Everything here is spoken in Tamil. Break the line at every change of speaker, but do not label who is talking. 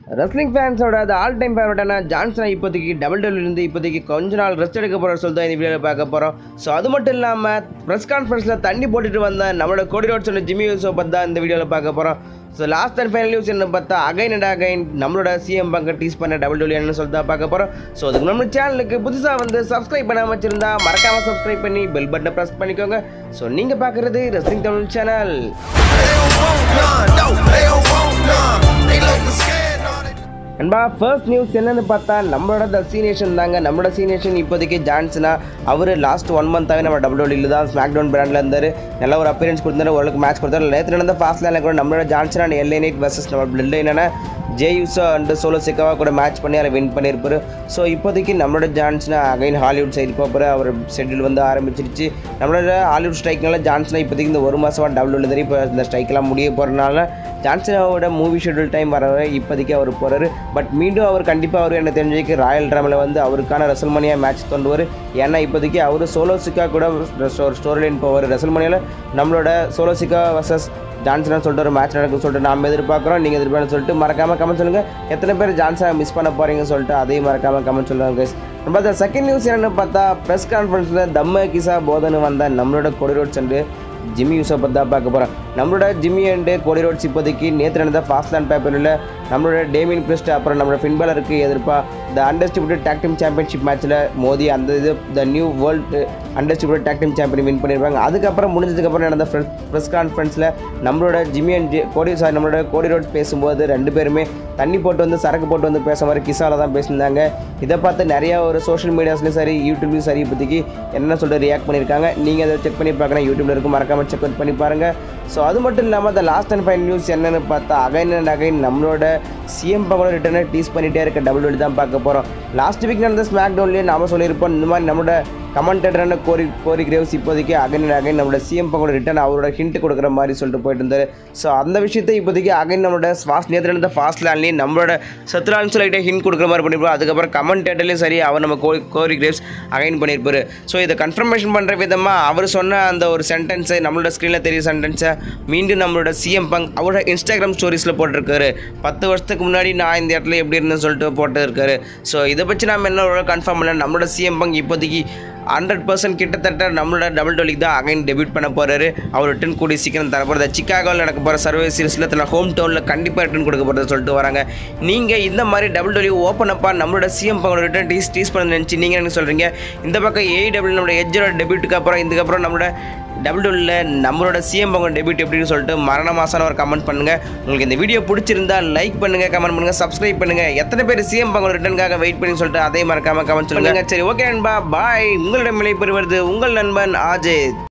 ரெஸ்லிங் ஃபேன்ஸோட அது ஆல் டைம் ஃபேவரட்டான ஜான்சனா இப்போதைக்கு டபுள் இருந்து இப்போதைக்கு கொஞ்ச நாள் ரெஸ்ட் எடுக்க போகிற சொல்லி தான் இந்த வீடியோவில் பார்க்க போகிறோம் ஸோ அது மட்டும் இல்லாமல் ப்ரெஸ் கான்ஃபரன்ஸில் தண்ணி போட்டுட்டு வந்த நம்மளோட கோடி ரோட் சொன்ன ஜிம்மி யூஸோ பற்றி தான் இந்த வீடியோவில் பார்க்க போகிறோம் so last and final news என்ன பார்த்தா அகைன் அண்ட் அகைன் நம்மளோட சிஎம் பங்க டீஸ் பண்ண டபுள் டபிள்யூன்னு சொல்லி தான் பார்க்க போகிறோம் ஸோ அதுக்கு நம்ம சேனலுக்கு புதுசாக வந்து சப்ஸ்கிரைப் பண்ணாம வச்சிருந்தா மறக்காமல் சப்ஸ்கிரைப் பண்ணி பெல் பட்டனை ப்ரெஸ் பண்ணிக்கோங்க ஸோ நீங்கள் பார்க்குறது wrestling Tamil channel
They don't want none, no, they don't want none. They looking scared, no, they
நண்பா ஃபர்ஸ்ட் நியூஸ் என்னன்னு பார்த்தா நம்மளோட த சீனேஷன் தாங்க நம்மளோட சீனேஷன் இப்போதைக்கு ஜான்சனா அவர் லாஸ்ட் ஒன் மந்தாகவே நம்ம டபுள் டபிள்யூல தான் ஸ்மாக் டவுன் பிராண்டில் இருந்தார் நல்ல ஒரு அப்பீரன்ஸ் கொடுத்தாரு ஓரளவுக்கு மேட்ச் கொடுத்தாரு நேற்று நடந்த ஃபாஸ்ட் லைனில் கூட நம்மளோட ஜான்சனா அண்ட் எல்ஏ நைட் வர்சஸ் நம்ம பிளட் என்னன்னா Jey Uso and Solo Sikoa கூட மேட்ச் பண்ணி அதில் வின் பண்ணியிருப்பாரு ஸோ இப்போதைக்கு நம்மளோட ஜான்சனா அகைன் ஹாலிவுட் சைடு போகிற அவர் ஷெட்யூல் வந்து ஆரம்பிச்சிருச்சு நம்மளோட ஹாலிவுட் ஸ்ட்ரைக்னால ஜான்சனா இப்போதைக்கு இந்த ஒரு மாதமாக டபுள் தெரியும் இப்போ இந்த ஸ்ட்ரைக்கெல்லாம் முடிய போகிறனால ஜான்சனாவோட மூவி ஷெட்யூல் டைம் வர வரை இப்போதைக்கு அவர் போகிறாரு பட் மீண்டும் அவர் கண்டிப்பாக அவர் எனக்கு தெரிஞ்சதுக்கு ராயல் ட்ராமில் வந்து அவருக்கான ரெசல்மனியா மேட்ச் தோண்டுவார் ஏன்னா இப்போதைக்கு அவர் சோலோசிக்கா கூட ஒரு ஸ்டோரி லைன் போவார் ரெசல்மனியாவில் நம்மளோட சோலோசிக்கா வர்சஸ் ஜான்சனா சொல்லிட்டு ஒரு மேட்ச் நடக்குன்னு சொல்லிட்டு நாம் எதிர்பார்க்குறோம் நீங்கள் எதிர்பார்க்கணும் சொல்லிட்டு மறக்காமல் கமெண்ட் சொல்லுங்கள் எத்தனை பேர் ஜான்சனா மிஸ் பண்ண போகிறீங்கன்னு சொல்லிட்டு அதையும் மறக்காமல் கமெண்ட் சொல்லுங்கள் guys. நம்ம அந்த செகண்ட் நியூஸ் என்னென்னு பார்த்தா ப்ரெஸ் கான்ஃபரன்ஸில் தம்ம கிசா போதனு வந்த நம்மளோட கொடி ரோட் சென்று ஜிம்மி யூஸை பற்றி தான் பார்க்க போகிறோம் நம்மளோட ஜிம்மி அண்டு கோடி ரோட்ஸ் இப்போதைக்கு நேற்று நடந்த ஃபாஸ்ட் லேண்ட் பேப்பரில் நம்மளோட டேமின் பிரிஸ்ட் அப்புறம் நம்மளோட ஃபின்பலருக்கு எதிர்ப்பாக the undisputed tag team championship மேட்ச்சில் மோதி அந்த இது the new world undisputed tag team champion win பண்ணியிருப்பாங்க அதுக்கப்புறம் முடிஞ்சதுக்கப்புறம் நடந்த ப்ரெஸ் கான்ஃபரன்ஸில் நம்மளோட ஜிம்மி அண்ட் கோடி சாரி நம்மளோட கோடி ரோட்ஸ் பேசும்போது ரெண்டு பேருமே தண்ணி போட்டு வந்து சரக்கு போட்டு வந்து பேச மாதிரி கிசால தான் பேசியிருந்தாங்க இதை பார்த்து நிறையா ஒரு சோஷியல் மீடியாஸ்லையும் சரி யூடியூப்லையும் சரி இப்போதைக்கு என்ன சொல்லிட்டு ரியாக்ட் பண்ணியிருக்காங்க நீங்கள் அதை செக் பண்ணி பார்க்கலாம் யூடியூப்ல இருக்கும் மறக்காமல் செக் அவுட் பண்ணி பாருங்கள் ஸோ அது மட்டும் இல்லாமல் அந்த லாஸ்ட் அண்ட் ஃபைன் நியூஸ் என்னன்னு பார்த்தா அகைன் அண்ட் அகைன் நம்மளோட சிஎம் பவனோட ரிட்டர்னை டீஸ் பண்ணிகிட்டே இருக்க டபுள் தான் பார்க்க போகிறோம் லாஸ்ட் வீக் நடந்த ஸ்மாக் டவுன்லேயே நாம சொல்லியிருப்போம் இந்த மாதிரி நம்மளோட கமெண்டேட்டரான கோரி கோரி கிரேவ்ஸ் இப்போதைக்கு அகைன் அண்ட் அகைன் நம்மளோட சிஎம் பங்கோட ரிட்டர்ன் அவரோட ஹிண்ட் கொடுக்குற மாதிரி சொல்லிட்டு போயிட்டு இருந்தார் ஸோ அந்த விஷயத்தை இப்போதைக்கு அகைன் நம்மளோட ஃபாஸ்ட் நேற்று நடந்த ஃபாஸ்ட் லேண்ட்லேயும் நம்மளோட சத்ரான் சொல்லிட்டு ஹிண்ட் கொடுக்குற மாதிரி பண்ணியிருப்போம் அதுக்கப்புறம் கமெண்டேட்டர்லேயும் சரி அவர் நம்ம கோரி கோரி கிரேவ்ஸ் அகைன் பண்ணியிருப்பாரு ஸோ இதை கன்ஃபர்மேஷன் பண்ணுற விதமாக அவர் சொன்ன அந்த ஒரு சென்டென்ஸை நம்மளோட ஸ்க்ரீனில் தெரிய சென்டென்ஸை மீண்டும் நம்மளோட சிஎம் பங்க் அவரோட இன்ஸ்டாகிராம் ஸ்டோரிஸில் போட்டிருக்காரு பத்து வருஷத்துக்கு முன்னாடி நான் இந்த இடத்துல எப்படி இருந்தேன்னு சொல்லிட்டு போட்டிருக்காரு ஸோ இதை பற்றி நம்ம என்ன கன்ஃபார்ம் பண்ணல நம்மளோட சிஎம் பங்க் இப்போதைக்கு ஹண்ட்ரட் பர்சன்ட் கிட்டத்தட்ட நம்மளோட டபுள் டோலிக் தான் அகைன் டெபியூட் பண்ண போகிறாரு அவர் ரிட்டன் கூடிய சீக்கிரம் தர போகிறத சிக்காகோவில் நடக்க போகிற சர்வே சீரிஸில் தன் ஹோம் டவுனில் கண்டிப்பாக ரிட்டன் கொடுக்க போகிறத சொல்லிட்டு வராங்க நீங்கள் இந்த மாதிரி டபுள் டோலி ஓப்பன் அப்பா நம்மளோட சிஎம் பங்கோட ரிட்டன் டீஸ் டீஸ் பண்ண நினச்சி நீங்கள் என்ன சொல்கிறீங்க இந்த பக்கம் ஏஐ டபிள்யூ நம்மளோட எஜ்ஜோட டெபியூட்டுக்கு அப்புறம் இதுக்கப்புறம் நம்மளோட டபுள் டபுளில் நம்மளோட சிஎம் பங்க டெபியூட் எப்படின்னு சொல்லிட்டு மரண மாசான ஒரு கமெண்ட் பண்ணுங்கள் உங்களுக்கு இந்த வீடியோ பிடிச்சிருந்தா லைக் பண்ணுங்கள் கமெண்ட் பண்ணுங்கள் சப்ஸ்கிரைப் பண்ணுங்கள் எத்தனை பேர் சிஎம் பங்க ரிட்டனுக்காக வெயிட் பண்ணி சொல்லிட்டு அதே மறக்காமல் கமெண்ட் சொல்லுங்கள் சரி ஓகே நண்பா பாய் உங்களிடம் விலை பெறுவது உங்கள் நண்பன் ஆஜித்